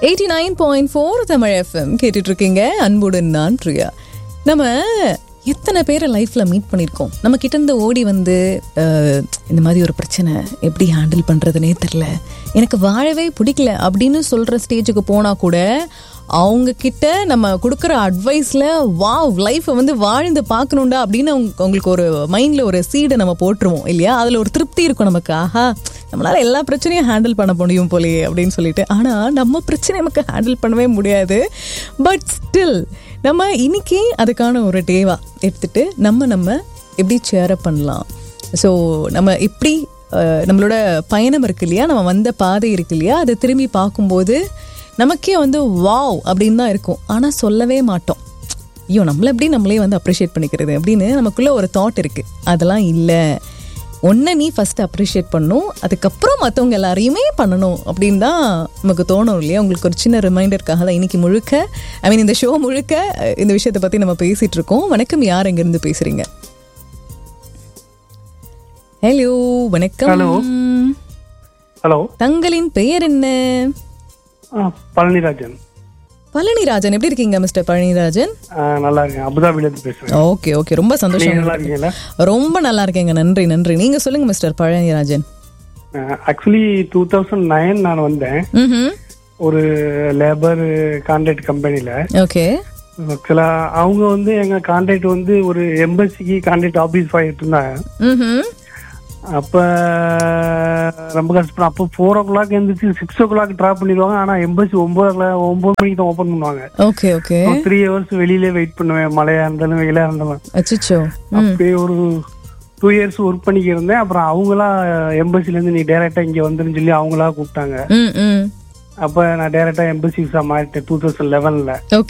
Eighty nine point four Tamil FM கேட்டுட்டு இருக்கீங்க அன்புடன் நான் பிரியா நம்ம எத்தனை பேரை லைஃப்ல மீட் பண்ணியிருக்கோம் நம்ம கிட்ட இருந்து ஓடி வந்து அஹ், இந்த மாதிரி ஒரு பிரச்சனை எப்படி ஹேண்டில் பண்றதுனே தெரில எனக்கு வாழவே பிடிக்கல அப்படின்னு சொல்ற ஸ்டேஜுக்கு போனா கூட அவங்க கிட்ட நம்ம கொடுக்குற அட்வைஸ்ல வாவ் லைஃப்பை வந்து வாழ்ந்து பார்க்கணுண்டா அப்படின்னு அவங்க- அவங்களுக்கு ஒரு மைண்ட்ல ஒரு சீடை நம்ம போட்டுருவோம் இல்லையா அதுல ஒரு திருப்தி இருக்கும் நமக்கு ஆஹா நம்மளால எல்லா பிரச்சனையும் ஹேண்டில் பண்ண முடியும் போலயே அப்படின்னு சொல்லிட்டு ஆனா நம்ம பிரச்சனை நமக்கு ஹேண்டில் பண்ணவே முடியாது பட் ஸ்டில் நம்ம இன்னைக்கு அதுக்கான ஒரு டேவா எடுத்துட்டு நம்ம நம்ம எப்படி சேர பண்ணலாம் ஸோ நம்ம எப்படி அஹ், நம்மளோட பயணம் இருக்கு இல்லையா நம்ம வந்த பாதை இருக்கு இல்லையா அதை திரும்பி பார்க்கும்போது நமக்கே வந்து வாவ் அப்படின்னு தான் இருக்கும் ஆனால் சொல்லவே மாட்டோம் ஐயோ நம்மள எப்படி நம்மளே வந்து அப்ரிஷியேட் பண்ணிக்கிறது அப்படின்னு நமக்குள்ள ஒரு தாட் இருக்கு அதெல்லாம் இல்லை ஒன்றை நீ ஃபர்ஸ்ட் அப்ரிஷியேட் பண்ணும் அதுக்கப்புறம் மற்றவங்க எல்லாரையுமே பண்ணணும் அப்படின்னு தான் நமக்கு தோணும் இல்லையா உங்களுக்கு ஒரு சின்ன ரிமைண்டருக்காக தான் இன்னைக்கு முழுக்க ஐ மீன் இந்த ஷோ முழுக்க அஹ், இந்த விஷயத்தை பற்றி நம்ம பேசிட்டு இருக்கோம் வணக்கம் யார் எங்கேருந்து பேசுறீங்க ஹலோ வணக்கம் Hello. ஹலோ தங்களின் பெயர் என்ன பழனிராஜன் பழனிராஜன் எப்படி இருக்கீங்க மிஸ்டர் பழனிராஜன் ஆ, நல்லா இருக்கேன் அபுதாபில இருந்து பேசுறேன் ஓகே ஓகே ரொம்ப நீங்க சந்தோஷம் நல்லா இருக்கீங்களா ரொம்ப நல்லா இருக்கேங்க நன்றி நன்றி நீங்க சொல்லுங்க mister Palanirajan actually two thousand nine நான் வந்தேன் ம் ஒரு லேபர் கான்ட்ராக்ட் கம்பெனில ஓகே ஆக்சுவலா அவங்க வந்து எங்க கான்ட்ராக்ட் வந்து ஒரு எம்பசிக்கு கான்ட்ராக்ட் ஆபீஸ் ஆகிட்டு இருந்தாங்க ம் அப்ப ரொம்ப கஷ்டம் அப்போ ஃபோர் ஓ கிளாக் எழுந்திரிச்சு சிக்ஸ் ஓ கிளாக் ட்ராப் பண்ணிடுவாங்க ஆனா எம்பசி ஒன்பது ஒன்பது மணிக்கு தான் ஓப்பன் பண்ணுவாங்க ஓகே ஓகே த்ரீ ஹவர்ஸ் வெளியிலே வெயிட் பண்ணுவேன் மழையா இருந்தாலும் வெயிலா இருந்தாலும் அச்சிச்சோ அப்படியே ஒரு டூ இயர்ஸ் ஒர்க் பண்ணிக்க இருந்தேன் அப்புறம் அவங்களா எம்பசில இருந்து நீ டைரக்டா இங்க வந்துருன்னு சொல்லி அவங்களா கூப்பிட்டாங்க ம் ம் அப்ப நான் டைரக்டா எம்பசி விசா மாறிட்டேன் டூ தௌசண்ட் லெவன்ல ஓகே